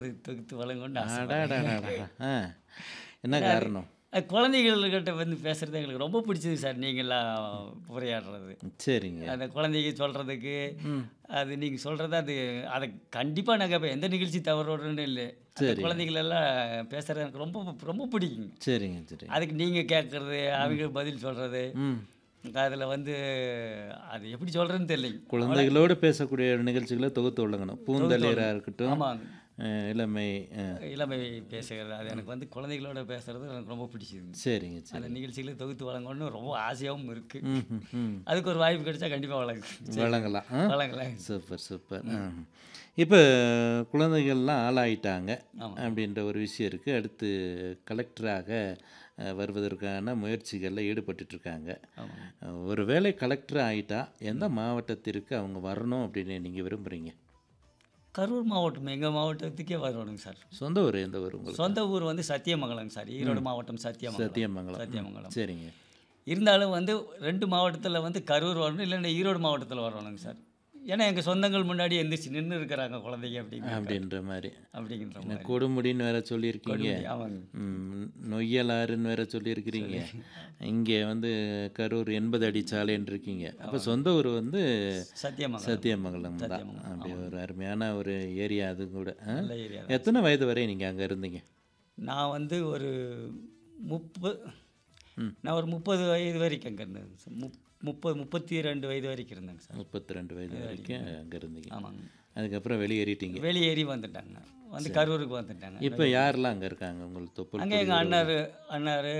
தொகுத்து வழங்கணும்னு ஆசை அடாடாடாடா ஆ என்ன காரணம் அது குழந்தைகள்கிட்ட வந்து பேசுறது எங்களுக்கு ரொம்ப பிடிச்சது சார் நீங்களாம் உரையாடுறது சரிங்க அந்த குழந்தைங்க சொல்கிறதுக்கு அது நீங்கள் சொல்கிறது அது அதை கண்டிப்பாக நாங்கள் இப்போ எந்த நிகழ்ச்சி தவறோடுன்னு இல்லை அந்த குழந்தைகளெல்லாம் பேசுகிறது எனக்கு ரொம்ப ரொம்ப பிடிக்குங்க சரிங்க சரி அதுக்கு நீங்கள் கேட்குறது அவங்க பதில் சொல்கிறது ம் அதில் வந்து அது எப்படி சொல்கிறேன்னு தெரியலைங்க குழந்தைகளோடு பேசக்கூடிய நிகழ்ச்சிகளை தொகுத்து வழங்கணும் பூந்தளிராக இருக்கட்டும் ஆமாங்க அஹ், இளமை அஹ், இளமை பேசுகிறது அது எனக்கு வந்து குழந்தைகளோட பேசுகிறது எனக்கு ரொம்ப பிடிச்சது சரிங்க சரி அந்த நிகழ்ச்சிகளை தொகுத்து வழங்கணும்னு ரொம்ப ஆசையாகவும் இருக்குது ம் ம், ம் அதுக்கு ஒரு வாய்ப்பு கிடைச்சா கண்டிப்பாக வழங்கு வழங்கலாம் ஆ வழங்கலாம் சூப்பர் சூப்பர் இப்போ குழந்தைகள்லாம் ஆளாயிட்டாங்க அப்படின்ற ஒரு விஷயம் இருக்குது அடுத்து கலெக்டராக அஹ், வருவதற்கான முயற்சிகளில் ஈடுபட்டுட்டு இருக்காங்க ஆமாங்க ஒரு வேளை கலெக்டர் ஆகிட்டா எந்த மாவட்டத்திற்கு அவங்க வரணும் அப்படின்னு நீங்கள் விரும்புகிறீங்க கரூர் மாவட்டம் எங்கள் மாவட்டத்துக்கே வரணுங்க சார் சொந்த ஊர் எந்த ஊர் உங்களுக்கு சொந்த ஊர் வந்து சத்தியமங்கலம் சார் ஈரோடு மாவட்டம் சத்தியமங்கலம் சத்தியமங்கலம் சத்தியமங்கலம் சரிங்க இருந்தாலும் வந்து ரெண்டு மாவட்டத்தில் வந்து கரூர் வரணும் இல்லைன்னா ஈரோடு மாவட்டத்தில் வரணுங்க சார் ஏன்னா எங்கள் சொந்தங்கள் முன்னாடி எந்திரிச்சு நின்று இருக்கிறாங்க குழந்தைங்க அப்படிங்க அப்படின்ற மாதிரி அப்படிங்கிற என்ன மாதிரி கொடுமுடின்னு வேற சொல்லியிருக்கீங்க ஆமாங்க ம், நொய்யலாறுன்னு வேற சொல்லியிருக்கிறீங்க இங்கே வந்து கரூர் எண்பது அடி சாலைன்னு இருக்கீங்க அப்போ சொந்த ஊர் வந்து சத்தியமங்கலம் சத்தியமங்கலம் தான் அப்படி ஒரு அருமையான ஒரு ஏரியா அது கூட ஆ? நல்ல ஏரியா எத்தனை வயது வரை நீங்கள் அங்கே இருந்தீங்க நான் வந்து ஒரு முப்பது நான் ஒரு முப்பது வயது வரைக்கும் அங்கே இருந்தேங்க சார் முப் முப்பது முப்பத்தி ரெண்டு வயது வரைக்கும் இருந்தேங்க சார் முப்பத்தி ரெண்டு வயது வரைக்கும் அங்கே இருந்தீங்க ஆமாங்க அதுக்கப்புறம் வெளியேறிட்டீங்க வெளியேறி வந்துட்டாங்க வந்து கரூருக்கு வந்துட்டாங்க இப்போ யாரெல்லாம் அங்கே இருக்காங்க உங்களுக்கு தொப்புள் அங்கே எங்கள் அண்ணார் அண்ணார்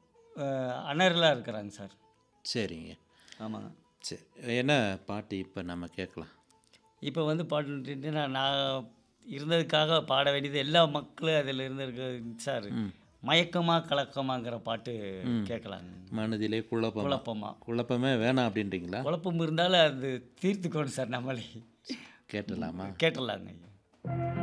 அண்ணர்லாம் இருக்கிறாங்க சார் சரிங்க ஆமாங்க சரி என்ன பாட்டு இப்போ நம்ம கேட்கலாம் இப்போ வந்து பாட்டு நான் நான் இருந்ததுக்காக பாட வேண்டியது எல்லா மக்களும் அதில் இருந்திருக்கு சார் மயக்கமா கலக்கமாங்கிற பாட்டு கேட்கலாங்க மனதிலே குழப்பம் குழப்பமா குழப்பமே வேணாம் அப்படின்றீங்களா குழப்பம் இருந்தாலும் அது தீர்த்துக்கணும் சார் நம்மளே கேட்டலாமா கேட்டுடலாங்க